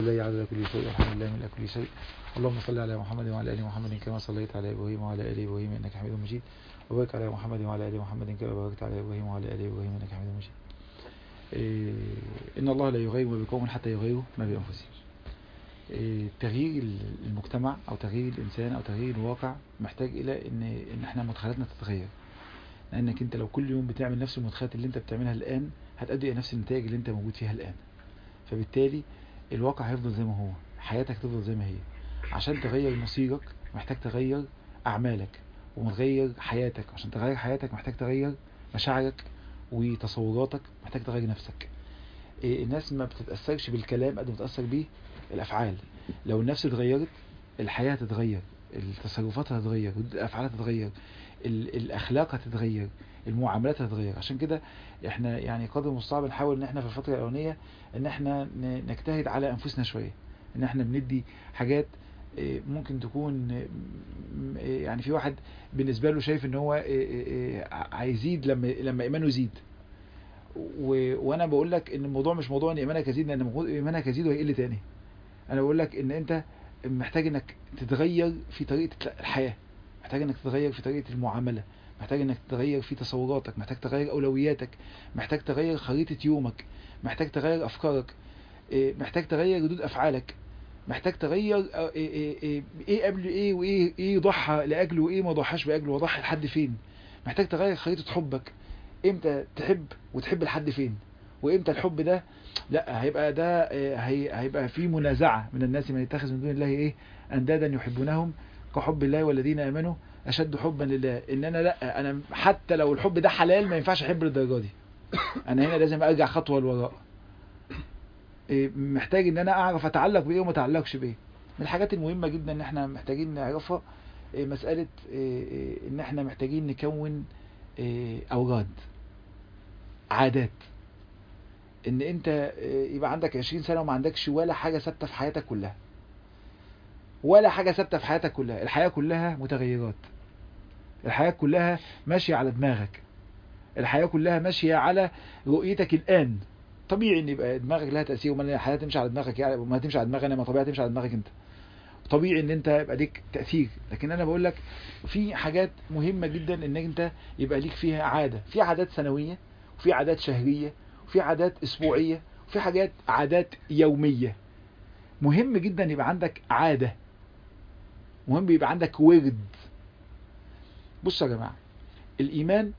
الله عز كل شيء الحمد لله من كل شيء اللهم صل على محمد وعلى ال محمد كما صليت على ابراهيم وعلى ال ابراهيم انك حميد مجيد وبارك على محمد وعلى ال محمد كما باركت على ابراهيم وعلى ال ابراهيم انك حميد مجيد إيه ان الله لا يغير ما بقوم حتى يغيروا ما بانفسهم إيه تغيير المجتمع او تغيير الانسان او تغيير الواقع محتاج الى ان ان احنا مدخلاتنا تتغير لانك انت لو كل يوم بتعمل نفس المدخلات اللي انت بتعملها الان هتؤدي الى نفس النتائج اللي انت موجود فيها الان فبالتالي الواقع هيفضل زي ما هو حياتك تفضل زي ما هي عشان تغير مصيرك محتاج تغير أعمالك وتغير حياتك عشان تغير حياتك محتاج تغير مشاعرك وتصوراتك محتاج تغير نفسك إيه الناس ما بتتأثرش بالكلام قد ما بتتأثر بيه الأفعال لو النفس اتغيرت الحياة هتتغير التصرفات هتتغير الأفعال هتتغير الأخلاق هتتغير المعاملات هتتغير عشان كده احنا يعني قدر المستطاع بنحاول ان احنا في الفترة الاولانية ان احنا نجتهد على انفسنا شوية ان احنا بندي حاجات ممكن تكون يعني في واحد بالنسبة له شايف ان هو هيزيد لما لما ايمانه يزيد وانا بقول لك ان الموضوع مش موضوع ان ايمانك يزيد لان ايمانك يزيد وهيقل تاني انا بقول لك ان انت محتاج انك تتغير في طريقة الحياة محتاج انك تتغير في طريقة المعاملة محتاج انك تغير في تصوراتك محتاج تغير اولوياتك محتاج تغير خريطة يومك محتاج تغير افكارك محتاج تغير ردود افعالك محتاج تغير ايه قبل ايه وايه ايه ضحى لاجله وايه ما ضحاش باجله وضحى لحد فين محتاج تغير خريطة حبك امتى تحب وتحب لحد فين وامتى الحب ده لا هيبقى ده هيبقى في منازعة من الناس من يتخذ من دون الله ايه اندادا يحبونهم كحب الله والذين امنوا اشد حبا لله ان انا لا انا حتى لو الحب ده حلال ما ينفعش احب للدرجه دي انا هنا لازم ارجع خطوه لوراء محتاج ان انا اعرف اتعلق بايه وما اتعلقش بايه من الحاجات المهمه جدا ان احنا محتاجين نعرفها مساله ان احنا محتاجين نكون اوراد عادات ان انت يبقى عندك 20 سنه وما عندكش ولا حاجه ثابته في حياتك كلها ولا حاجه ثابته في حياتك كلها الحياه كلها متغيرات الحياه كلها ماشيه على دماغك الحياه كلها ماشيه على رؤيتك الان طبيعي ان يبقى دماغك لها تاثير وما الحياه تمشي على دماغك يعني ما تمشي على دماغي انا ما طبيعي تمشي على دماغك انت طبيعي ان انت يبقى ليك تاثير لكن انا بقول لك في حاجات مهمه جدا ان انت يبقى ليك فيها عاده في عادات سنويه وفي عادات شهريه وفي عادات اسبوعيه وفي حاجات عادات يوميه مهم جدا يبقى عندك عاده مهم يبقى عندك ورد بصوا يا جماعه الايمان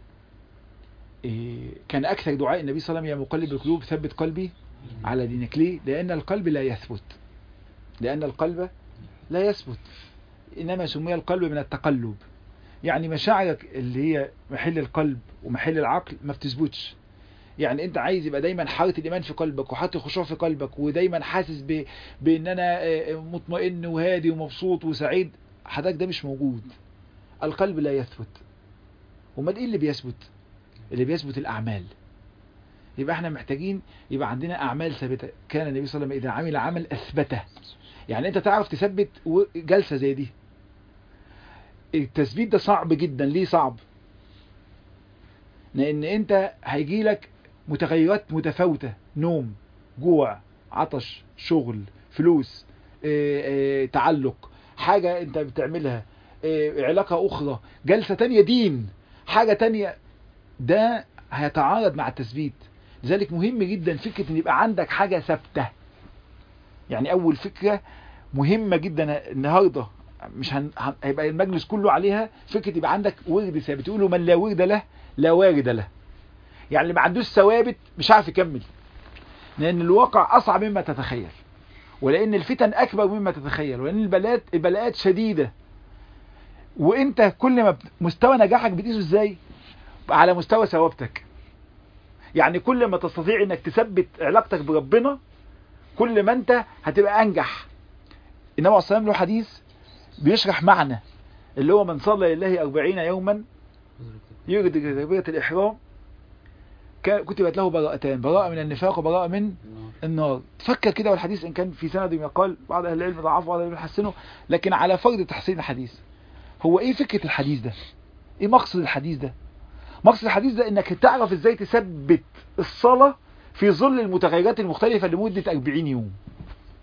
كان أكثر دعاء النبي صلى الله عليه وسلم يا مقلب القلوب ثبت قلبي على دينك ليه؟ لأن القلب لا يثبت لأن القلب لا يثبت إنما سمي القلب من التقلب يعني مشاعرك اللي هي محل القلب ومحل العقل ما بتثبتش يعني انت عايز يبقى دايما حاطط الايمان في قلبك وحاطط الخشوع في قلبك ودايما حاسس ب... بان انا مطمئن وهادي ومبسوط وسعيد حضرتك ده مش موجود القلب لا يثبت امال ايه اللي بيثبت اللي بيثبت الأعمال يبقى احنا محتاجين يبقى عندنا أعمال ثابتة كان النبي صلى الله عليه وسلم إذا عمل عمل أثبته يعني أنت تعرف تثبت جلسة زي دي التثبيت ده صعب جدا ليه صعب لأن أنت هيجي لك متغيرات متفاوتة نوم جوع عطش شغل فلوس اه اه تعلق حاجة أنت بتعملها اه علاقة أخرى جلسة تانية دين حاجة تانية ده هيتعارض مع التثبيت لذلك مهم جدا فكرة ان يبقى عندك حاجة ثابتة يعني اول فكرة مهمة جدا النهاردة مش هن... هيبقى المجلس كله عليها فكرة يبقى عندك ورد ثابت يقولوا من لا ورد له لا وارد له يعني اللي ما عندوش ثوابت مش عارف يكمل لان الواقع اصعب مما تتخيل ولان الفتن اكبر مما تتخيل ولان البلاءات البلاءات شديدة وانت كل ما مستوى نجاحك بتقيسه ازاي على مستوى ثوابتك يعني كل ما تستطيع انك تثبت علاقتك بربنا كل ما انت هتبقى انجح النبي عليه الصلاه له حديث بيشرح معنى اللي هو من صلى لله أربعين يوما يرد تكبيرة الإحرام كتبت له براءتان براءة من النفاق وبراءة من النار تفكر كده والحديث إن كان في سند يقال بعض أهل العلم ضعفه وبعض أهل العلم حسنه لكن على فرض تحسين الحديث هو إيه فكرة الحديث ده إيه مقصد الحديث ده مقصد الحديث ده إنك تعرف إزاي تثبت الصلاة في ظل المتغيرات المختلفة لمدة 40 يوم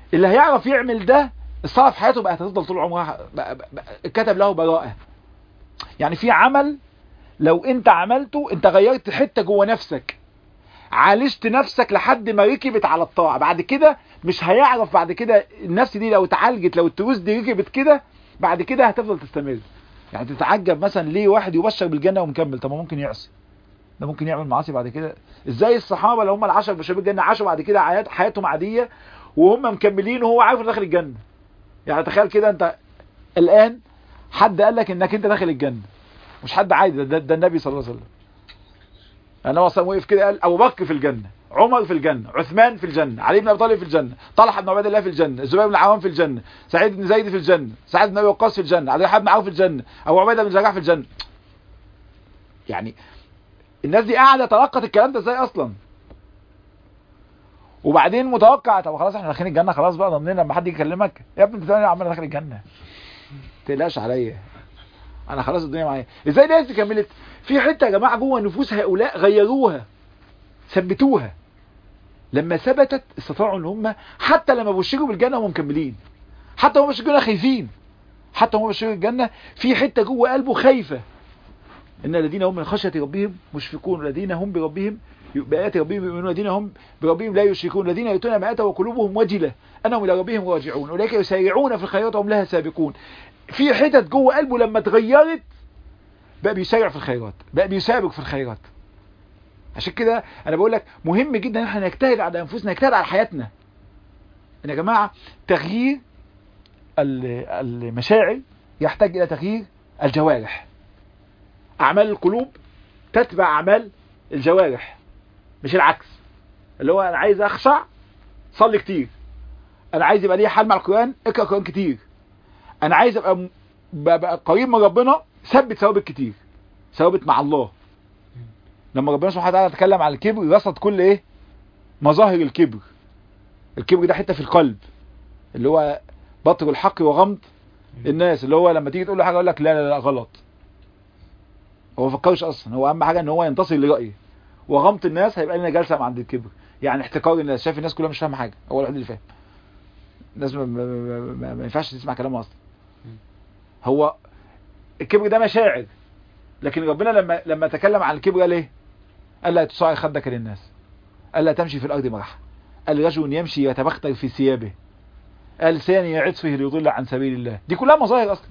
اللي هيعرف يعمل ده الصلاة في حياته بقى هتفضل طول عمرها بقى بقى بقى كتب له براءة يعني في عمل لو انت عملته انت غيرت حتة جوه نفسك عالجت نفسك لحد ما ركبت على الطاعة بعد كده مش هيعرف بعد كده النفس دي لو اتعالجت لو التروس دي ركبت كده بعد كده هتفضل تستمر يعني تتعجب مثلا ليه واحد يبشر بالجنة ومكمل طب ما ممكن يعصي ده ممكن يعمل معاصي بعد كده ازاي الصحابة لو هم العشر بشر بالجنة عاشوا بعد كده حيات حياتهم عادية وهم مكملين وهو عارف انه داخل الجنة يعني تخيل كده انت الان حد قال لك انك انت داخل الجنة مش حد عادي ده, ده, ده النبي صلى الله عليه وسلم انا اصلا وقف كده قال ابو بكر في الجنة عمر في الجنة عثمان في الجنة علي بن ابي طالب في الجنة طلحه بن عبيد الله في الجنة الزبير بن العوام في الجنة سعيد بن زيد في الجنة سعد بن ابي وقاص في الجنة عبد الرحمن بن عوف في الجنة ابو عبيده بن جراح في الجنة يعني الناس دي قاعده تلقت الكلام ده ازاي اصلا وبعدين متوقع طب خلاص احنا داخلين الجنه خلاص بقى ضامنين لما حد يكلمك يا ابني انت بتقول يا عم انا داخل الجنه ما تقلقش عليا انا خلاص الدنيا معايا ازاي الناس دي كملت في حته يا جماعه جوه نفوس هؤلاء غيروها ثبتوها لما ثبتت استطاعوا ان هم حتى لما بشروا بالجنه هم مكملين حتى هم بشروا بالجنه خايفين حتى هم بشروا بالجنه في حته جوه قلبه خايفه ان الذين هم من خشيه ربهم مشفقون والذين هم بربهم بآيات ربهم يؤمنون الذين هم بربهم لا يشركون الذين يؤتون ما اتوا وقلوبهم وجله انهم الى ربهم راجعون اولئك يسارعون في الخيرات وهم لها سابقون في حتت جوه قلبه لما اتغيرت بقى بيسارع في الخيرات بقى بيسابق في الخيرات عشان كده انا بقول لك مهم جدا ان احنا نجتهد على انفسنا نجتهد على حياتنا ان يا جماعه تغيير المشاعر يحتاج الى تغيير الجوارح اعمال القلوب تتبع اعمال الجوارح مش العكس اللي هو انا عايز اخشع صلي كتير انا عايز يبقى ليا حال مع القران اقرا قران كتير انا عايز ابقى ببقى قريب من ربنا ثبت ثوابت كتير ثوابت مع الله لما ربنا سبحانه وتعالى تكلم عن الكبر رصد كل ايه مظاهر الكبر الكبر ده حته في القلب اللي هو بطر الحق وغمض الناس اللي هو لما تيجي تقول له حاجه يقول لك لا لا لا غلط هو ما فكرش اصلا هو اهم حاجه ان هو ينتصر لرايه وغمط الناس هيبقى لنا جلسه عند الكبر يعني احتقار الناس شايف الناس كلها مش فاهمه حاجه هو الوحيد اللي فاهم الناس ما, ما, ما, ما, ما ينفعش تسمع كلامه اصلا هو الكبر ده مشاعر لكن ربنا لما لما تكلم عن الكبر قال ايه قال لا تصاعد خدك للناس قال لا تمشي في الارض مرحا قال رجل يمشي يتبختر في ثيابه قال ثاني يعطفه ليضل عن سبيل الله دي كلها مظاهر اصلا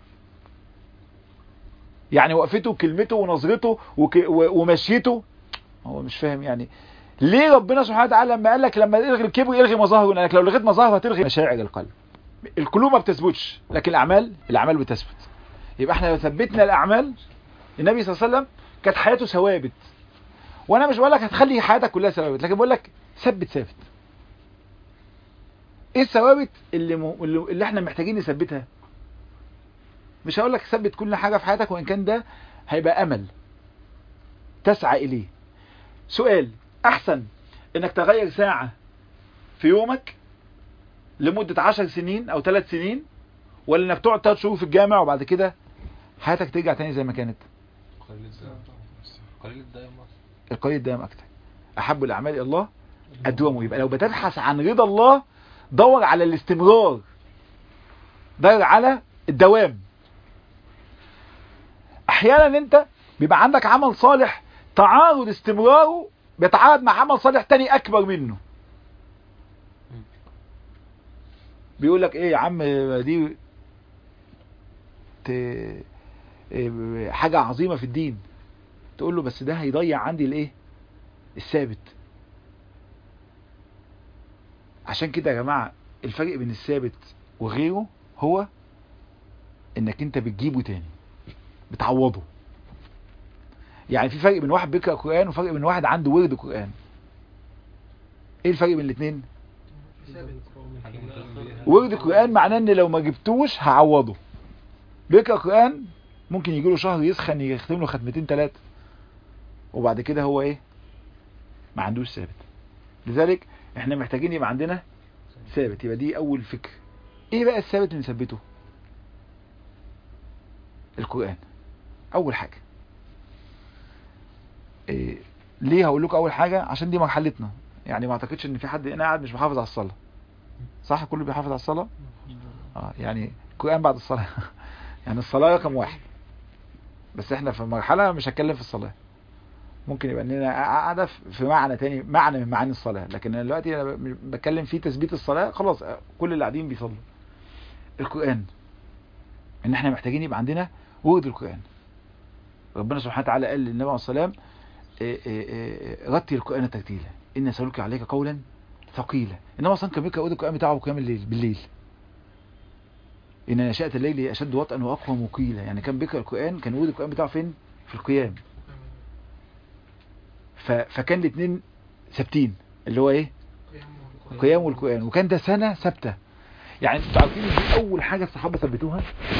يعني وقفته وكلمته ونظرته وك... و... ومشيته هو مش فاهم يعني ليه ربنا سبحانه وتعالى لما قال لك لما الغي الكبر الغي مظاهره لانك لو لغيت مظاهره هتلغي مشاعر القلب القلوب ما بتثبتش لكن الاعمال الاعمال بتثبت يبقى احنا لو ثبتنا الاعمال النبي صلى الله عليه وسلم كانت حياته ثوابت وانا مش بقول لك هتخلي حياتك كلها ثوابت لكن بقول لك ثبت ثابت ايه الثوابت اللي م... اللي احنا محتاجين نثبتها مش هقول لك ثبت كل حاجه في حياتك وان كان ده هيبقى امل تسعى اليه سؤال احسن انك تغير ساعة في يومك لمدة عشر سنين او ثلاث سنين ولا انك تقعد ثلاث شهور في الجامع وبعد كده حياتك ترجع تاني زي ما كانت قليل الدائم قليل الدائم القليل الدائم اكتر احب الاعمال الى الله ادومه يبقى لو بتبحث عن رضا الله دور على الاستمرار دور على الدوام احيانا انت بيبقى عندك عمل صالح تعارض استمراره بيتعارض مع عمل صالح تاني اكبر منه بيقول لك ايه يا عم دي ت... حاجة عظيمة في الدين تقول له بس ده هيضيع عندي الايه الثابت عشان كده يا جماعة الفرق بين الثابت وغيره هو انك انت بتجيبه تاني بتعوضه يعني في فرق بين واحد بيقرأ قرآن وفرق بين واحد عنده ورد قرآن ايه الفرق بين الاثنين ورد القرآن معناه ان لو ما جبتوش هعوضه بيقرأ قرآن ممكن يجي له شهر يسخن يختم له ختمتين ثلاثة وبعد كده هو ايه ما عندوش ثابت لذلك احنا محتاجين يبقى عندنا ثابت يبقى دي اول فكر ايه بقى الثابت اللي نثبته القرآن اول حاجة إيه ليه هقول لكم اول حاجة عشان دي مرحلتنا يعني ما اعتقدش ان في حد هنا قاعد مش محافظ على الصلاة صح كله بيحافظ على الصلاة اه يعني القرآن بعد الصلاة يعني الصلاة رقم واحد بس احنا في مرحلة مش هتكلم في الصلاة ممكن يبقى لنا قاعدة في معنى تاني معنى من معاني الصلاة لكن انا دلوقتي انا بتكلم في تثبيت الصلاة خلاص كل اللي قاعدين بيصلوا القرآن ان احنا محتاجين يبقى عندنا ورد القرآن ربنا سبحانه وتعالى قال للنبي عليه الصلاة والسلام رتل القرآن ترتيلا إن سألك عليك قولا ثقيلا إنما أصلا كان بيقرأ القرآن بتاعه قيام الليل بالليل إن نشأة الليل أشد وطئا وأقوى مقيلا يعني كان بيقرأ القرآن كان ورد القرآن بتاعه فين في القيام ف... فكان الاثنين ثابتين اللي هو ايه القيام والقرآن وكان ده سنة ثابتة يعني انتوا عارفين دي اول حاجة الصحابة ثبتوها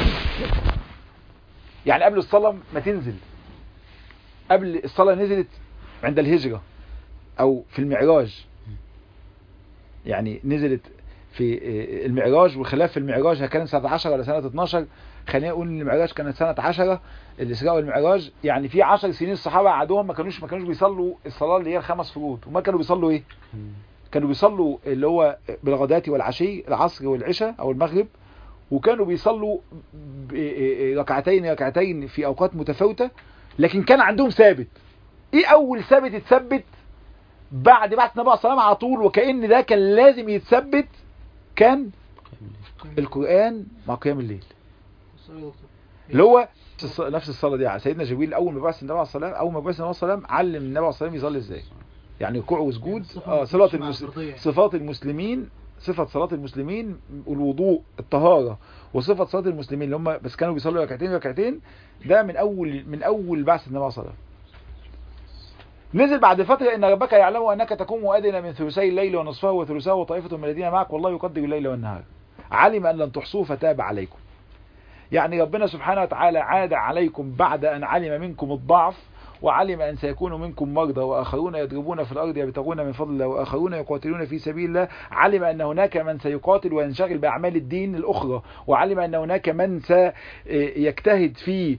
يعني قبل الصلاة ما تنزل قبل الصلاة نزلت عند الهجرة او في المعراج يعني نزلت في المعراج وخلاف في المعراج كانت سنة 10 ولا سنة 12 خلينا نقول ان المعراج كانت سنة 10 الاسراء والمعراج يعني في 10 سنين الصحابة قعدوهم ما كانوش ما كانوش بيصلوا الصلاة اللي هي الخمس فروض وما كانوا بيصلوا ايه كانوا بيصلوا اللي هو بالغداة والعشي العصر والعشاء او المغرب وكانوا بيصلوا ركعتين ركعتين في اوقات متفاوتة لكن كان عندهم ثابت ايه اول ثابت اتثبت بعد بعث النبي صلى الله عليه وسلم على طول وكأن ده كان لازم يتثبت كان القرآن مع قيام الليل اللي هو نفس الصلاة دي سيدنا جبريل أول ما بعث النبي عليه الصلاة والسلام أول ما بعث النبي عليه الصلاة والسلام علم النبي عليه الصلاة والسلام يصلي ازاي يعني ركوع وسجود اه صلاة المس... صفات المسلمين صفة صلاة المسلمين الوضوء الطهارة وصفة صلاة المسلمين اللي هم بس كانوا بيصلوا ركعتين ركعتين ده من أول من أول بعث النبي عليه الصلاة والسلام نزل بعد فترة إن ربك يعلم أنك تقوم أدنى من ثلثي الليل ونصفه وثلثه وطائفة من الذين معك والله يقدر الليل والنهار علم أن لن تحصوه فتاب عليكم يعني ربنا سبحانه وتعالى عاد عليكم بعد أن علم منكم الضعف وعلم أن سيكون منكم مرضى وآخرون يضربون في الأرض يبتغون من فضل الله وآخرون يقاتلون في سبيل الله علم أن هناك من سيقاتل وينشغل بأعمال الدين الأخرى وعلم أن هناك من سيجتهد في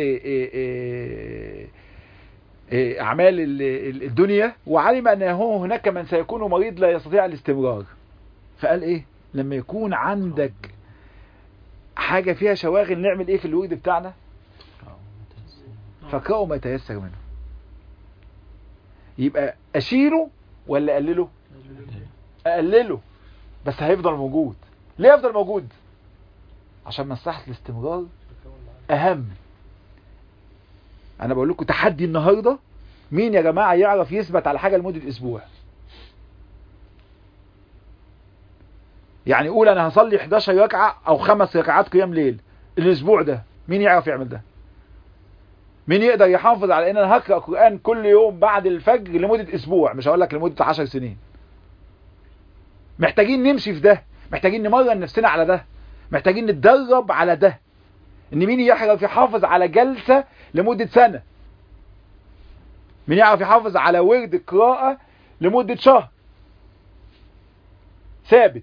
أعمال الدنيا وعلم أن هناك من سيكون مريض لا يستطيع الاستمرار فقال إيه لما يكون عندك حاجة فيها شواغل نعمل إيه في الورد بتاعنا فقرأوا ما يتيسر منه يبقى أشيله ولا أقلله أقلله بس هيفضل موجود ليه يفضل موجود عشان مصلحة الاستمرار أهم انا بقول لكم تحدي النهاردة مين يا جماعة يعرف يثبت على حاجة لمدة اسبوع يعني قول انا هصلي 11 ركعة او خمس ركعات قيام ليل الاسبوع ده مين يعرف يعمل ده مين يقدر يحافظ على ان انا هقرأ قرآن كل يوم بعد الفجر لمدة اسبوع مش هقول لك لمدة 10 سنين محتاجين نمشي في ده محتاجين نمرن نفسنا على ده محتاجين نتدرب على ده ان مين يعرف يحافظ على جلسة لمدة سنة مين يعرف يحافظ على ورد قراءة لمدة شهر ثابت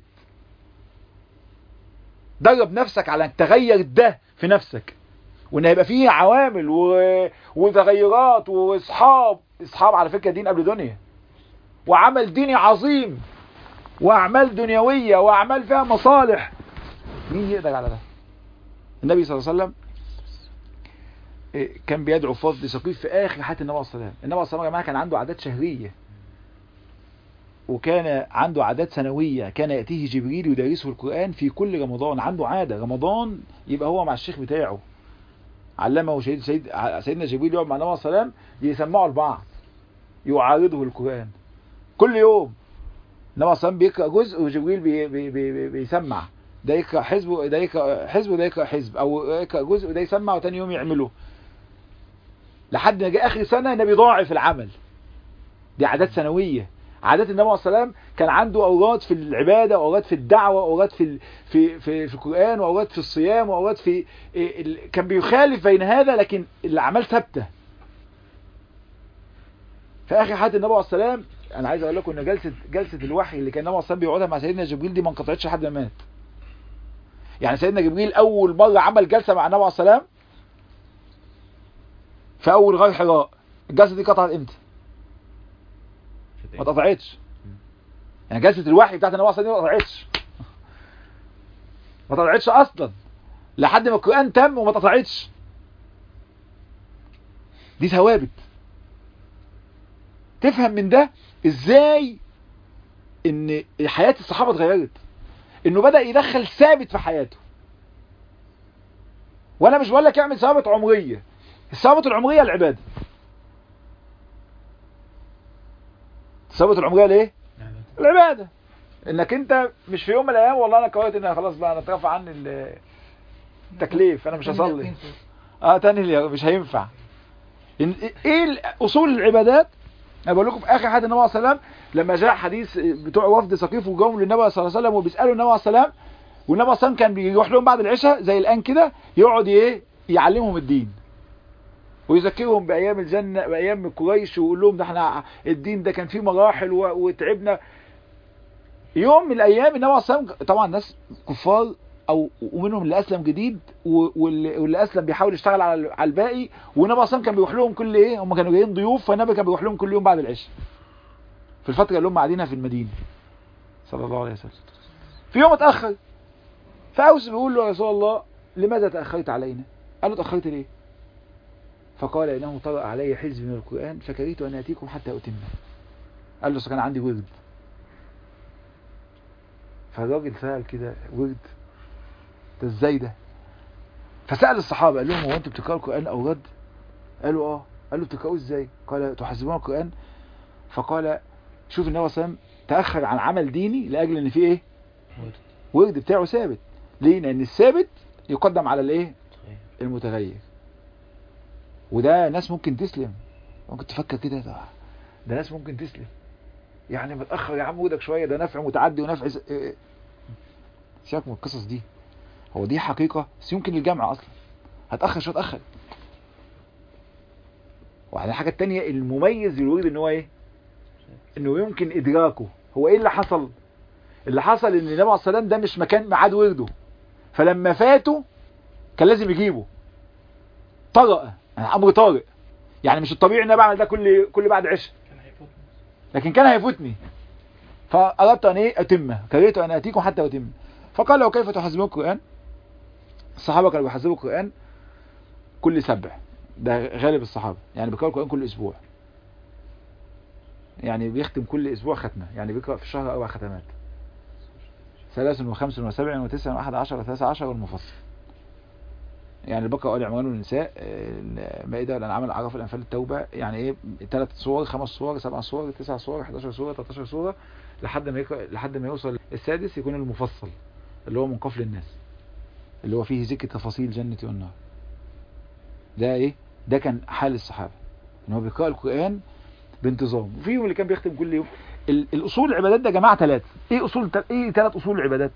درب نفسك على ان تغير ده في نفسك وان هيبقى فيه عوامل و... وتغيرات واصحاب اصحاب على فكرة دين قبل دنيا وعمل ديني عظيم واعمال دنيوية واعمال فيها مصالح مين يقدر على ده النبي صلى الله عليه وسلم كان بيدعو فضل سقيف في اخر حياه النبي صلى الله عليه وسلم النبي صلى الله عليه وسلم يا جماعه كان عنده عادات شهريه وكان عنده عادات سنويه كان ياتيه جبريل يدرسه القران في كل رمضان عنده عاده رمضان يبقى هو مع الشيخ بتاعه علمه سيد سيد سيدنا جبريل يقعد مع النبي صلى الله عليه وسلم يسمعوا لبعض يعارضه القران كل يوم النبي صلى الله عليه وسلم بيقرا جزء وجبريل بي بي بي بي بيسمع ده يقرا حزب ده يقرا حزب وده يقرا حزب او يقرا جزء وده يسمع وتاني يوم يعمله لحد ما جه اخر سنه النبي ضاعف العمل دي عادات سنويه عادات النبي عليه الصلاه والسلام كان عنده اوقات في العباده واوقات في الدعوه واوقات في في في, في القران واوقات في الصيام واوقات في كان بيخالف بين هذا لكن الاعمال ثابته في اخر حياه النبي عليه الصلاه والسلام انا عايز اقول لكم ان جلسه جلسه الوحي اللي كان النبي عليه الصلاه والسلام بيقعدها مع سيدنا جبريل دي ما انقطعتش لحد ما مات يعني سيدنا جبريل اول مره عمل جلسه مع النبي عليه الصلاه والسلام في اول غار حراء الجلسه دي قطعت امتى ما اتقطعتش يعني جلسه الوحي بتاعت النبي صلى الله عليه وسلم ما اتقطعتش ما طلعتش اصلا لحد ما القرآن تم وما اتقطعتش دي ثوابت تفهم من ده ازاي ان حياة الصحابة اتغيرت انه بدأ يدخل ثابت في حياته وانا مش بقول لك اعمل ثوابت عمرية الثوابت العمرية العبادة الثوابت العمرية ليه العبادة انك انت مش في يوم من الايام والله انا قررت ان أنا خلاص بقى انا اترفع عني ال- التكليف انا مش هصلي اه تاني اليقين مش هينفع إن- ايه ال- اصول العبادات انا بقول لكم في اخر حديث النبي صلى الله عليه وسلم لما جاء حديث بتوع وفد ثقيف وجاهم للنبي صلى الله عليه وسلم وبيسالوا النبي صلى الله عليه وسلم والنبي صلى الله عليه وسلم كان بيروح لهم بعد العشاء زي الان كده يقعد ايه يعلمهم الدين ويذكرهم بايام الجنه بايام قريش ويقول لهم ده احنا الدين ده كان فيه مراحل و- وتعبنا يوم من الايام النبي صلى الله عليه وسلم طبعا ناس كفار او ومنهم اللي اسلم جديد و- واللي, واللي اسلم بيحاول يشتغل على على الباقي والنبي اصلا كان بيروح لهم كل ايه هم كانوا جايين ضيوف فالنبي كان بيروح لهم كل يوم بعد العشاء في الفتره اللي هم قاعدينها في المدينه صلى الله عليه وسلم في يوم اتاخر فاوس بيقول له يا رسول الله لماذا تاخرت علينا قال له تاخرت ليه فقال انه طرأ علي حزب من القران فكرهت ان اتيكم حتى اتمه قال له أصل كان عندي ورد فالراجل سأل كده ورد ده ازاي ده فسأل الصحابة قال لهم هو انتوا بتقرأوا القرآن او رد قالوا اه قالوا بتقرأوه ازاي قال تحسبون القرآن فقال شوف النبي صلى الله عليه وسلم تأخر عن عمل ديني لأجل ان فيه ايه ورد بتاعه ثابت ليه لان الثابت يقدم على الايه المتغير وده ناس ممكن تسلم ممكن تفكر كده ده, ده ناس ممكن تسلم يعني متأخر يا عم ودك شوية ده نفع متعدي ونفع س... إيه. سيبك من القصص دي هو دي حقيقة بس يمكن الجامعة أصلا هتأخر شو هتأخر وعلى الحاجة التانية المميز للورد ان هو ايه انه يمكن ادراكه هو ايه اللي حصل اللي حصل ان النبي عليه الصلاة والسلام ده مش مكان ميعاد ورده فلما فاته كان لازم يجيبه طرأ يعني امر طارئ يعني مش الطبيعي ان انا بعمل ده كل كل بعد عشاء لكن كان هيفوتني فأردت أن إيه أتمه كرهت أن أتيكم حتى أتم فقال له كيف تحزبون القرآن الصحابة كانوا بيحزبوا القرآن كل سبع ده غالب الصحابة يعني بيقرأوا القرآن كل أسبوع يعني بيختم كل أسبوع ختمة يعني بيقرأ في الشهر أربع ختمات ثلاث وخمس وسبع وتسع وأحد عشر وثلاثة عشر والمفصل يعني البقرة وآل عمران والنساء المائدة والأنعام الأعراف الأنفال التوبة يعني إيه ثلاث صور خمس صور سبع صور تسع صور 11 صورة 13 صورة لحد ما يقرأ لحد ما يوصل السادس يكون المفصل اللي هو من قفل الناس اللي هو فيه ذكر تفاصيل جنة والنار ده إيه ده كان حال الصحابة إن هو بيقرأ القرآن بانتظام وفيهم اللي كان بيختم كل يوم ال- الأصول العبادات ده يا جماعة ثلاث إيه أصول تل... إيه ثلاث أصول العبادات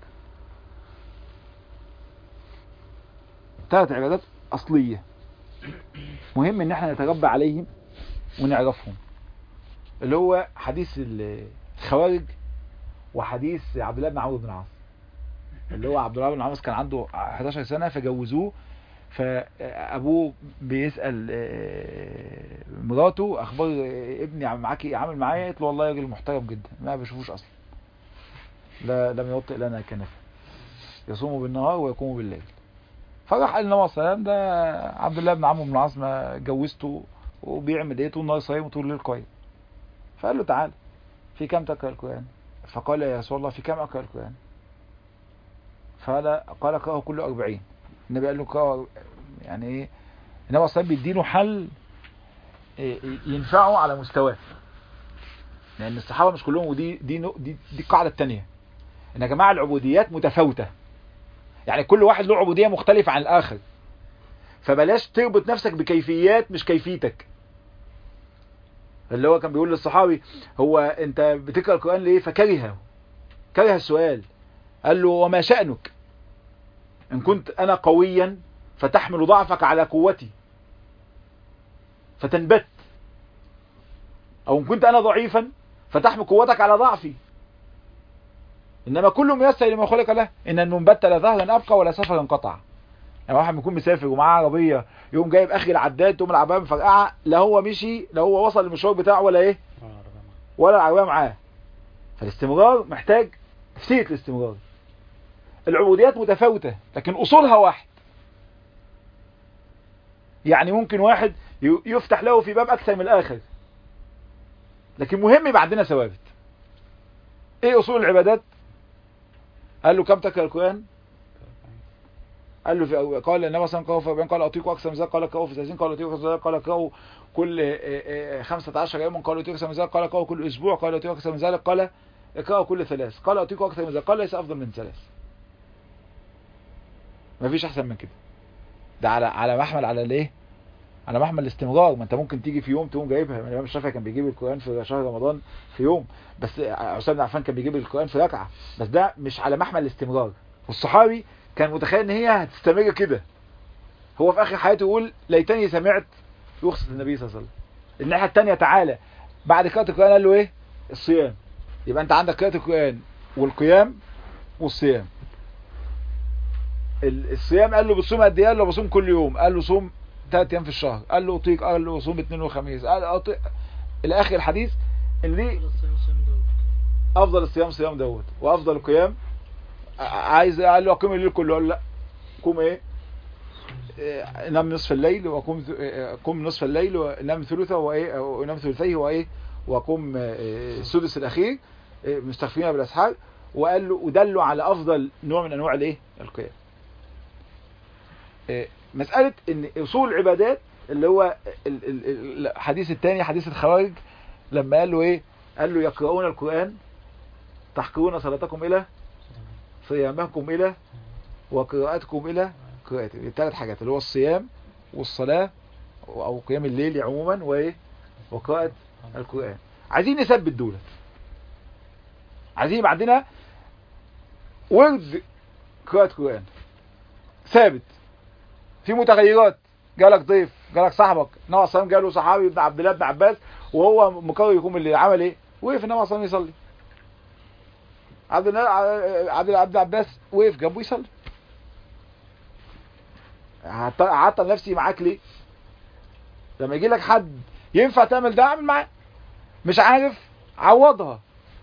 ثلاث عبادات أصلية مهم ان احنا نتربى عليهم ونعرفهم اللي هو حديث الخوارج وحديث عبد الله بن عمرو بن العاص اللي هو عبد الله بن العاص كان عنده 11 سنة فجوزوه فابوه بيسأل آه، مراته اخبار آه، ابني عم معاكي عامل معايا قالت له والله راجل محترم جدا ما بشوفوش اصلا لا لم يوطئ لنا كنفه يصوم بالنهار ويقوم بالليل فراح قال النبي صلى الله عليه وسلم ده عبد الله بن عمرو بن العاص ما جوزته وبيعمل ايه طول النهار صايم وطول الليل قايم فقال له تعال في كم تقرا القران فقال يا رسول الله في كم اقرا القران فقال قال اقراه كل 40 النبي قال له اقراه يعني ايه النبي صلى الله عليه وسلم بيديله حل إيه، ينفعه على مستواه لان الصحابه مش كلهم ودي دي نق- دي, دي القاعده الثانيه ان يا جماعه العبوديات متفاوته يعني كل واحد له عبودية مختلفة عن الآخر فبلاش تربط نفسك بكيفيات مش كيفيتك اللي هو كان بيقول للصحابي هو انت بتقرأ القرآن ليه فكرهه كره السؤال قال له وما شأنك ان كنت انا قويا فتحمل ضعفك على قوتي فتنبت او ان كنت انا ضعيفا فتحمل قوتك على ضعفي انما كل ميسر لما خلق له ان المنبت لا ظهرا ابقى ولا سفرا انقطع يعني واحد بيكون مسافر ومعاه عربيه يقوم جايب اخر العداد تقوم العربيه مفرقعه لا هو مشي لا هو وصل المشوار بتاعه ولا ايه ولا العربيه معاه فالاستمرار محتاج نفسيه الاستمرار العبوديات متفاوتة لكن أصولها واحد يعني ممكن واحد ي- يفتح له في باب أكثر من الآخر لكن مهم يبقى عندنا ثوابت ايه أصول العبادات قال له كم تقرأ القرآن قال له في قال النبي صلى الله عليه وسلم قال اطيقوا اكثر من ذلك قال اقرأوا في 30 قال اطيقوا اكثر من ذلك قال اقرأوا كل آه، آه، 15 يوما قال اطيقوا اكثر من ذلك قال اقرأوا كل اسبوع قال اطيقوا اكثر من ذلك قال اقرأوا كل ثلاث قال اطيقوا اكثر من ذلك قال ليس افضل من ثلاث مفيش احسن من كده ده على على محمل على الايه على محمل الاستمرار ما انت ممكن تيجي في يوم تقوم جايبها الامام الشافعي كان بيجيب القران في شهر رمضان في يوم بس عثمان بن عفان كان بيجيب القران في ركعه بس ده مش على محمل الاستمرار والصحابي كان متخيل ان هي هتستمر كده هو في اخر حياته يقول ليتني سمعت رخصه النبي صلى الله عليه وسلم الناحيه الثانيه تعالى بعد قراءه القران قال له ايه الصيام يبقى انت عندك قراءه القران والقيام والصيام ال- الصيام قال له بتصوم قد ايه قال له بصوم كل يوم قال له صوم ثلاث ايام في الشهر قال له اطيق قال له صوم اثنين وخميس قال اطيق الى اخر الحديث ان دي افضل الصيام صيام داود وافضل القيام ع- عايز قال له اقيم الليل كله قال له لا قوم ايه إيه، نام نصف الليل وقوم ث- إيه، قم نصف الليل ونام ثلثه وايه ونام ثلثيه وايه وقم إيه، السدس الاخير إيه، مستغفرين بالاسحار وقال له ودله على افضل نوع من انواع الايه القيام إيه، مساله ان اصول العبادات اللي هو ال- ال- ال- الحديث الثاني حديث الخوارج لما قال له ايه قال له يقرؤون القران تحقرون صلاتكم الى صيامكم الى وقراءتكم الى قراءته الثلاث حاجات اللي هو الصيام والصلاة او قيام الليل عموما وايه وقراءة القرآن عايزين نثبت دول عايزين يبقى عندنا ورد قراءة قرآن ثابت في متغيرات جالك ضيف جالك صاحبك النبي صلى الله عليه وسلم جاله صحابي ابن عبد الله بن عباس وهو مقرر يقوم اللي عمل ايه وقف النبي صلى الله عليه وسلم يصلي عبد الله عبد عبد عباس وقف جنبه يصلي هت- هعطل نفسي معاك ليه لما يجي لك حد ينفع تعمل ده اعمل معاه مش عارف عوضها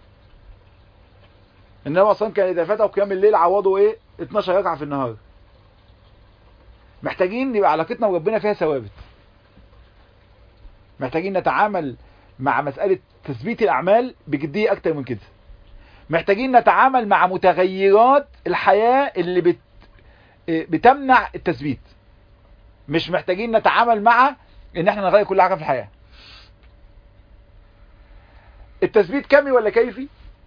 انما اصلا كان اذا فاته قيام الليل عوضوا ايه 12 ركعه في النهار محتاجين يبقى علاقتنا بربنا فيها ثوابت محتاجين نتعامل مع مسألة تثبيت الأعمال بجدية أكتر من كده محتاجين نتعامل مع متغيرات الحياة اللي بت... بتمنع التثبيت مش محتاجين نتعامل مع ان احنا نغير كل حاجة في الحياة التثبيت كمي ولا كيفي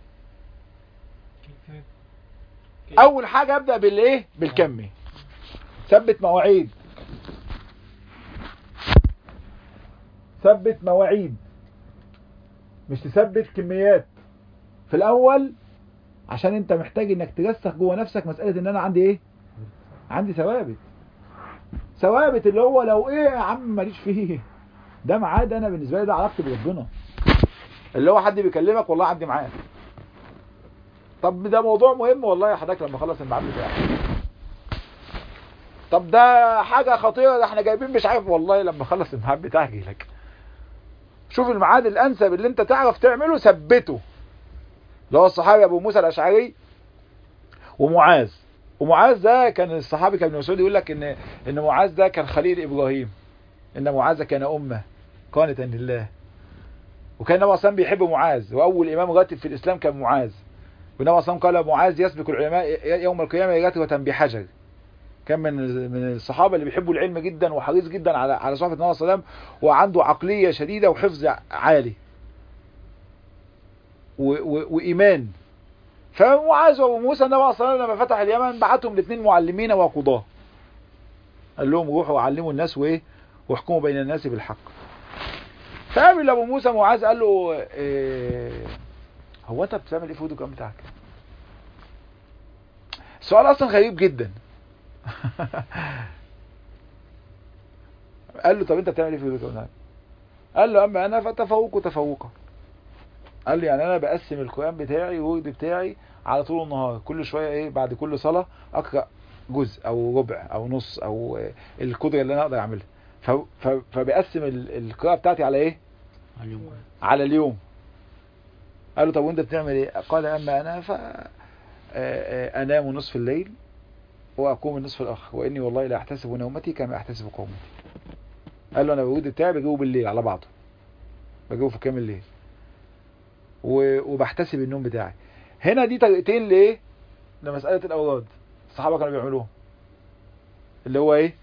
اول حاجة ابدأ بالايه بالكمي ثبت مواعيد ثبت مواعيد مش تثبت كميات في الاول عشان انت محتاج انك ترسخ جوه نفسك مسألة ان انا عندي ايه عندي ثوابت ثوابت اللي هو لو ايه يا عم ماليش فيه ده ميعاد انا بالنسبه لي ده علاقتي بربنا اللي هو حد بيكلمك والله عندي معاه طب ده موضوع مهم والله يا حضرتك لما اخلص الميعاد بتاعك طب ده حاجه خطيره ده احنا جايبين مش عارف والله لما اخلص الميعاد بتاعك اجي لك شوف الميعاد الانسب اللي انت تعرف تعمله ثبته اللي هو الصحابي ابو موسى الاشعري ومعاذ ومعاذ ده كان الصحابي كان ابن مسعود يقول لك ان ان معاذ ده كان خليل ابراهيم ان معاذ كان امه قانتا لله وكان النبي صلى بيحب معاذ واول امام راتب في الاسلام كان معاذ والنبي صلى قال معاذ يسبق العلماء يوم القيامه راتبه بحجر كان من من الصحابه اللي بيحبوا العلم جدا وحريص جدا على على صحبه النبي صلى الله عليه وسلم وعنده عقليه شديده وحفظ عالي و و وايمان فمعاذ وابو موسى النبي صلى الله عليه وسلم لما فتح اليمن بعتهم الاثنين معلمين وقضاه قال لهم روحوا وعلموا الناس وايه واحكموا بين الناس بالحق فقابل ابو موسى معاذ قال له إيه هو انت بتعمل ايه في الدكان بتاعك السؤال اصلا غريب جدا قال له طب انت بتعمل ايه في الدكان بتاعك قال له اما انا فتفوق تفوقا قال لي يعني انا بقسم القران بتاعي والورد بتاعي على طول النهار كل شويه ايه بعد كل صلاه اقرا جزء او ربع او نص او القدره اللي انا اقدر اعملها فبقسم القراءه بتاعتي على ايه على اليوم على اليوم قال له طب وانت بتعمل ايه قال اما انا ف آه، آه، انام نصف الليل واقوم النصف الاخر واني والله لا احتسب نومتي كما احتسب قومتي قال له انا الورود بتاعي بجيبه بالليل على بعضه بجيبه في كامل الليل و- وبحتسب النوم بتاعي هنا دي طريقتين لايه لمساله الاوراد الصحابه كانوا بيعملوها اللي هو ايه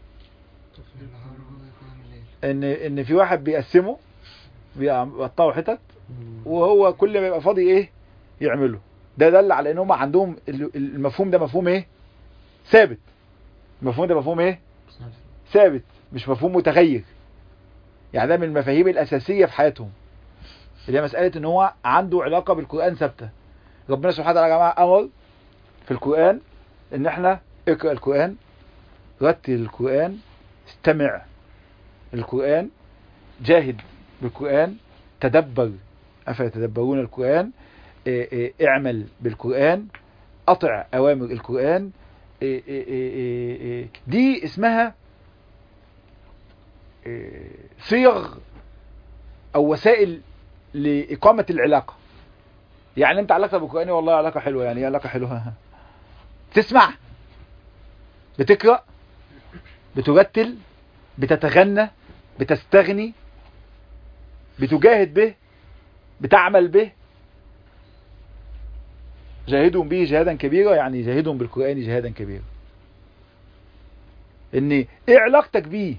ان ان في واحد بيقسمه بيقطعوا حتت وهو كل ما يبقى فاضي ايه يعمله ده دل على ان هم عندهم ال- المفهوم ده مفهوم ايه ثابت المفهوم ده مفهوم ايه ثابت مش مفهوم متغير يعني ده من المفاهيم الاساسيه في حياتهم اللي هي مساله ان هو عنده علاقه بالقران ثابته ربنا سبحانه وتعالى يا جماعه امر في القران ان احنا اقرا القران رتل القران استمع القران جاهد بالقران تدبر افيتدبرون القران إيه إيه اعمل بالقران اطع اوامر القران إيه إيه إيه إيه إيه دي اسمها إيه صيغ او وسائل لاقامه العلاقه يعني انت علاقتك بالقران والله علاقه حلوه يعني ايه علاقه حلوه تسمع بتقرا بترتل بتتغنى بتستغني بتجاهد به بتعمل به جاهدهم به جهادا كبيرا يعني جاهدهم بالقرآن جهادا كبيرا ان ايه علاقتك بيه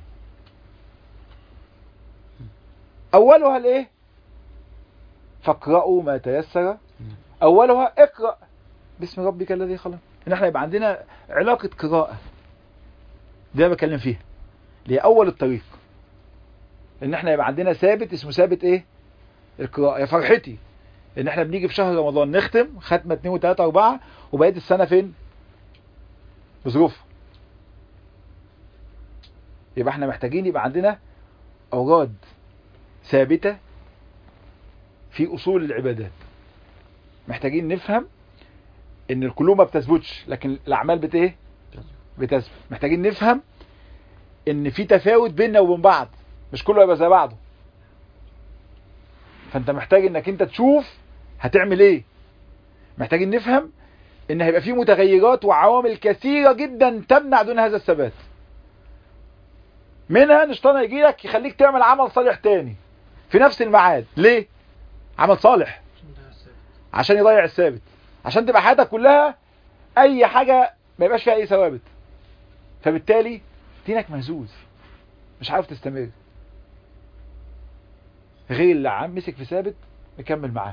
اولها الايه فاقرأوا ما تيسر اولها اقرأ باسم ربك الذي خلق ان احنا يبقى عندنا علاقة قراءة ده بكلم فيها اللي هي اول الطريق ان احنا يبقى عندنا ثابت اسمه ثابت ايه القراءة يا فرحتي ان احنا بنيجي في شهر رمضان نختم ختمة 2 و 3 4 وبقيت السنة فين بظروف يبقى احنا محتاجين يبقى عندنا اوراد ثابتة في اصول العبادات محتاجين نفهم ان القلوب ما بتثبتش لكن الاعمال بت ايه بتثبت محتاجين نفهم ان في تفاوت بيننا وبين بعض مش كله يبقى زي بعضه فانت محتاج انك انت تشوف هتعمل ايه محتاجين نفهم ان هيبقى في متغيرات وعوامل كثيرة جدا تمنع دون هذا الثبات منها ان الشيطان يجي لك يخليك تعمل عمل صالح تاني في نفس الميعاد ليه عمل صالح عشان يضيع الثابت عشان تبقى حياتك كلها اي حاجة ما يبقاش فيها اي ثوابت فبالتالي دينك مهزوز مش عارف تستمر غير اللي عم مسك في ثابت مكمل معاه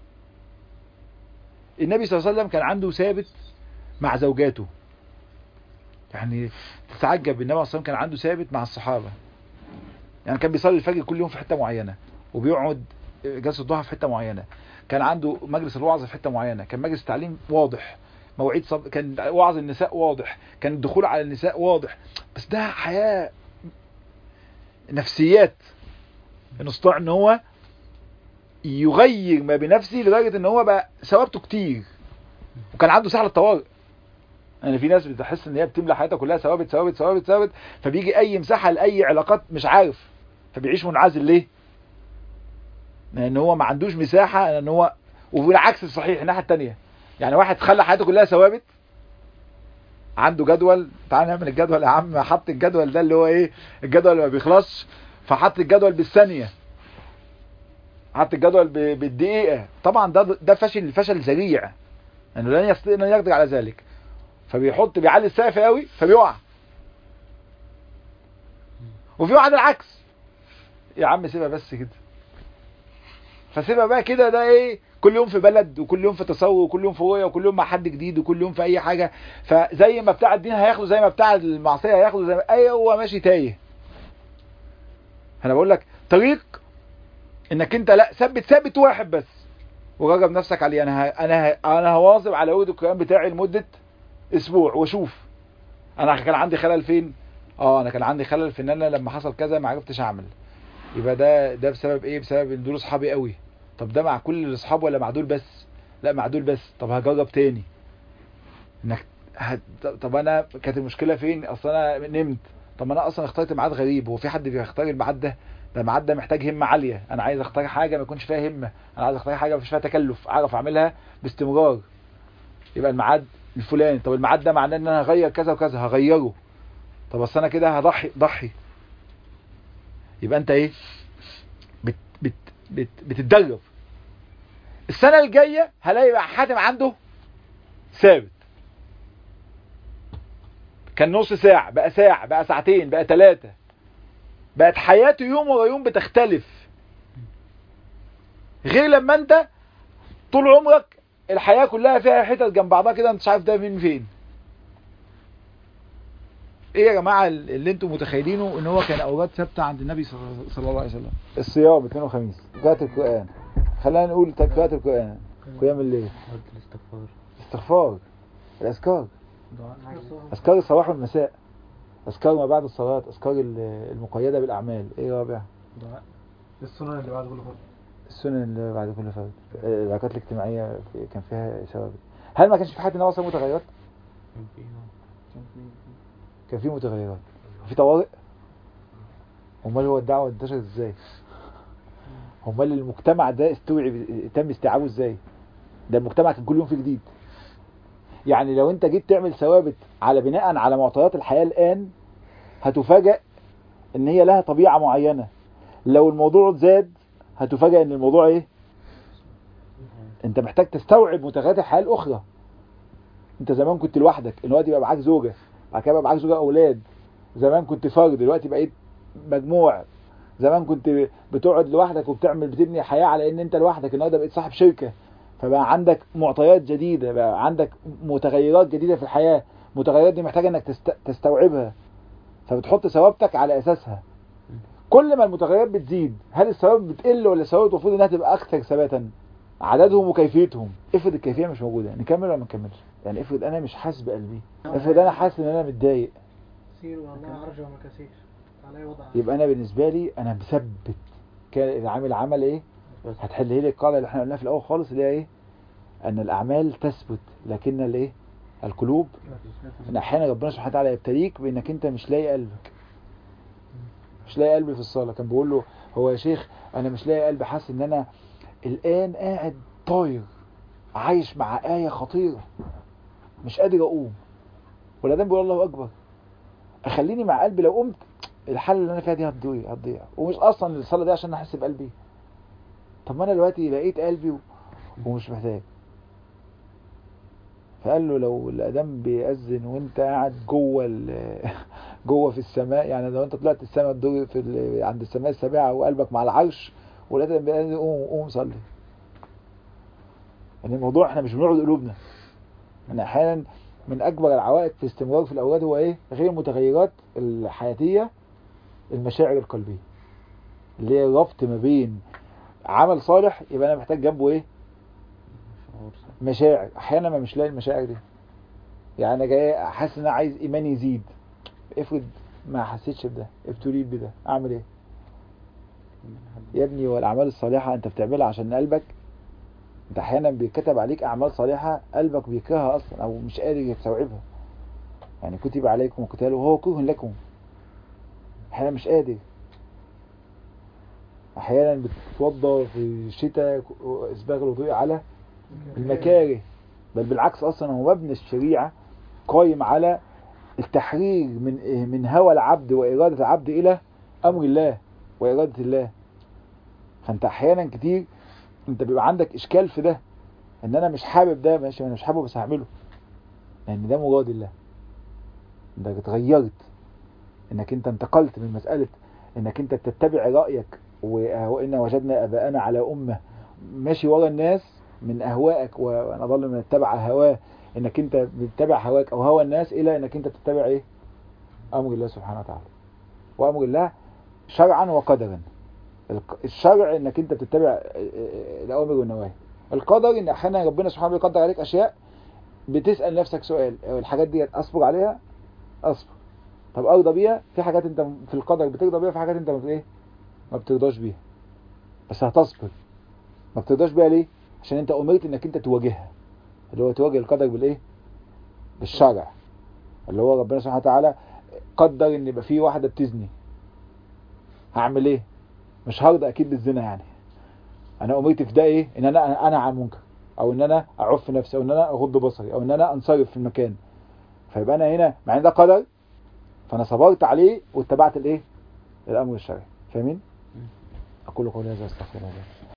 النبي صلى الله عليه وسلم كان عنده ثابت مع زوجاته يعني تتعجب النبي صلى الله عليه وسلم كان عنده ثابت مع الصحابة يعني كان بيصلي الفجر كل يوم في حتة معينة وبيقعد جلسة الضحى في حتة معينة كان عنده مجلس الوعظ في حتة معينة كان مجلس التعليم واضح مواعيد صب... كان وعظ النساء واضح كان الدخول على النساء واضح بس ده حياة نفسيات انه استطاع ان هو يغير ما بنفسه لدرجة ان هو بقى ثوابته كتير وكان عنده سهل الطوارئ يعني في ناس بتحس ان هي بتملى حياتها كلها ثوابت ثوابت ثوابت ثوابت فبيجي اي مساحة لاي علاقات مش عارف فبيعيش منعزل ليه لان هو ما عندوش مساحة لان هو وبالعكس الصحيح الناحية التانية يعني واحد خلى حياته كلها ثوابت عنده جدول تعال نعمل الجدول يا عم حط الجدول ده اللي هو ايه الجدول اللي ما بيخلصش فحط الجدول بالثانية حط الجدول ب- بالدقيقة طبعا ده ده فشل فشل ذريع انه لن يستطيع ان يقدر على ذلك فبيحط بيعلي السقف قوي فبيقع وفي واحد العكس يا عم سيبها بس كده فسيبها بقى كده ده ايه كل يوم في بلد وكل يوم في تصور وكل يوم في رؤيه وكل يوم مع حد جديد وكل يوم في اي حاجه فزي ما بتاع الدين هياخده زي ما بتاع المعصيه هياخده زي ما اي هو ماشي تايه انا بقول لك طريق انك انت لا ثبت ثابت واحد بس وجرب نفسك عليه انا ه... انا ه... انا هواظب على ورد القران بتاعي لمده اسبوع واشوف انا كان عندي خلل فين اه انا كان عندي خلل في ان انا لما حصل كذا ما عرفتش اعمل يبقى ده ده بسبب ايه بسبب ان دول اصحابي قوي طب ده مع كل الاصحاب ولا مع دول بس لا مع دول بس طب هجرب تاني انك هت... طب انا كانت المشكله فين اصل انا نمت طب انا اصلا اخترت ميعاد غريب هو في حد بيختار الميعاد ده ده الميعاد ده محتاج همه عاليه انا عايز اختار حاجه ما يكونش فيها همه انا عايز اختار حاجه ما فيش فيها تكلف اعرف اعملها باستمرار يبقى الميعاد الفلاني طب الميعاد ده معناه ان انا هغير كذا وكذا هغيره طب بس انا كده هضحي ضحي يبقى انت ايه بت بت بت بتتدرب السنه الجايه هلاقي بقى حاتم عنده ثابت كان نص ساعة بقى ساعة بقى ساعتين بقى ثلاثة بقت حياته يوم ورا يوم بتختلف غير لما انت طول عمرك الحياة كلها فيها حتت جنب بعضها كده انت مش عارف ده مين فين ايه يا جماعة اللي انتم متخيلينه ان هو كان اوراد ثابتة عند النبي صلى صلى الله عليه وسلم الصيام اثنين وخميس قراءة القرآن خلينا نقول قراءة القرآن قيام الليل الاستغفار استغفار الاذكار اذكار الصباح والمساء اذكار ما بعد الصلاة اذكار ال- المقيدة بالاعمال ايه رابع دعاء السنن اللي بعد كل فرض السنن اللي بعد كل فرد العلاقات الاجتماعية في- كان فيها ثوابت هل ما كانش في حد النبي صلى الله عليه وسلم متغيرات كان في كان في متغيرات في طوارئ امال هو الدعوة انتشرت ازاي امال المجتمع ده استوعب تم استيعابه ازاي ده المجتمع كان كل يوم في جديد يعني لو انت جيت تعمل ثوابت على بناء على معطيات الحياة الان هتفاجأ ان هي لها طبيعة معينة لو الموضوع زاد هتفاجأ ان الموضوع ايه انت محتاج تستوعب متغيرات الحياة الاخرى انت زمان كنت لوحدك دلوقتي بقى معاك زوجة بعد كده بقى معاك زوجة اولاد زمان كنت فرد دلوقتي بقيت مجموع زمان كنت بتقعد لوحدك وبتعمل بتبني حياة على ان انت لوحدك النهارده بقيت صاحب شركة فبقى عندك معطيات جديدة بقى عندك متغيرات جديدة في الحياة المتغيرات دي محتاجة انك تست... تستوعبها فبتحط ثوابتك على اساسها كل ما المتغيرات بتزيد هل الثوابت بتقل ولا الثوابت المفروض انها تبقى اكثر ثباتا عددهم وكيفيتهم افرض الكيفيه مش موجوده نكمل ولا ما نكملش يعني افرض انا مش حاسس بقلبي افرض انا حاسس ان انا متضايق سير والله ارجع ما كسير علي وضع يبقى انا بالنسبه لي انا مثبت كان العامل عمل ايه هتحل لي القاعده اللي احنا قلناها في الاول خالص اللي هي ايه ان الاعمال تثبت لكن الايه القلوب ان احيانا ربنا سبحانه وتعالى يبتليك بانك انت مش لاقي قلبك مش لاقي قلبي في الصلاه كان بيقول له هو يا شيخ انا مش لاقي قلبي حاسس ان انا الان قاعد طاير عايش مع ايه خطيره مش قادر اقوم والادم بيقول الله اكبر اخليني مع قلبي لو قمت الحاله اللي انا فيها دي هتضيع هتضيع ومش اصلا الصلاه دي عشان احس بقلبي طب ما انا دلوقتي لقيت قلبي و- ومش محتاج فقال له لو الادم بيأذن وانت قاعد جوه ال- جوه في السماء يعني لو انت طلعت السماء الدور في ال- عند السماء السابعه وقلبك مع العرش ولقيت الادم بيأذن قوم قوم صلي يعني الموضوع احنا مش بنقعد قلوبنا ان احيانا من اكبر العوائق في استمرار في الاولاد هو ايه غير المتغيرات الحياتيه المشاعر القلبيه اللي هي الربط ما بين عمل صالح يبقى انا محتاج جنبه ايه شعور صح. مشاعر احيانا ما مش لاقي المشاعر دي يعني انا جاي حاسس ان انا عايز ايماني يزيد افرض ما حسيتش بده ابتليت بده اعمل ايه من حد يا ابني والاعمال الصالحه انت بتعملها عشان قلبك انت احيانا بيتكتب عليك اعمال صالحه قلبك بيكرهها اصلا او مش قادر يستوعبها يعني كتب عليكم القتال وهو كره لكم احيانا مش قادر احيانا بتتوضى في الشتاء اسباغ الوضوء على المكاره بل بالعكس اصلا هو مبنى الشريعه قايم على التحرير من من هوى العبد واراده العبد الى امر الله واراده الله فانت احيانا كتير انت بيبقى عندك اشكال في ده ان انا مش حابب ده ماشي انا مش حابه بس هعمله لان ده مراد الله انك اتغيرت انك انت انتقلت من مسألة انك انت تتبع رأيك و- وإن وجدنا اباءنا على امة ماشي ورا الناس من اهوائك وانا ضل من اتبع هواه انك انت بتتبع هواك او هوى الناس الى انك انت بتتبع ايه امر الله سبحانه وتعالى وامر الله شرعا وقدرا الق- الشرع انك انت بتتبع آه، آه، الاوامر والنواهي القدر ان احيانا ربنا سبحانه بيقدر عليك اشياء بتسال نفسك سؤال آه، الحاجات دي اصبر عليها اصبر طب ارضى بيها في حاجات انت في القدر بترضى بيها في حاجات انت ما ايه ما بترضاش بيها بس هتصبر ما بترضاش بيها ليه عشان انت امرت انك انت تواجهها اللي هو تواجه القدر بالايه بالشرع اللي هو ربنا سبحانه وتعالى قدر ان يبقى في واحده بتزني هعمل ايه مش هرضى اكيد بالزنا يعني انا امرت في ده ايه ان انا انا عن منكر او ان انا اعف نفسي او ان انا اغض بصري او ان انا انصرف في المكان فيبقى انا هنا مع ان ده قدر فانا صبرت عليه واتبعت الايه الامر الشرعي فاهمين اقول قولي هذا استغفر الله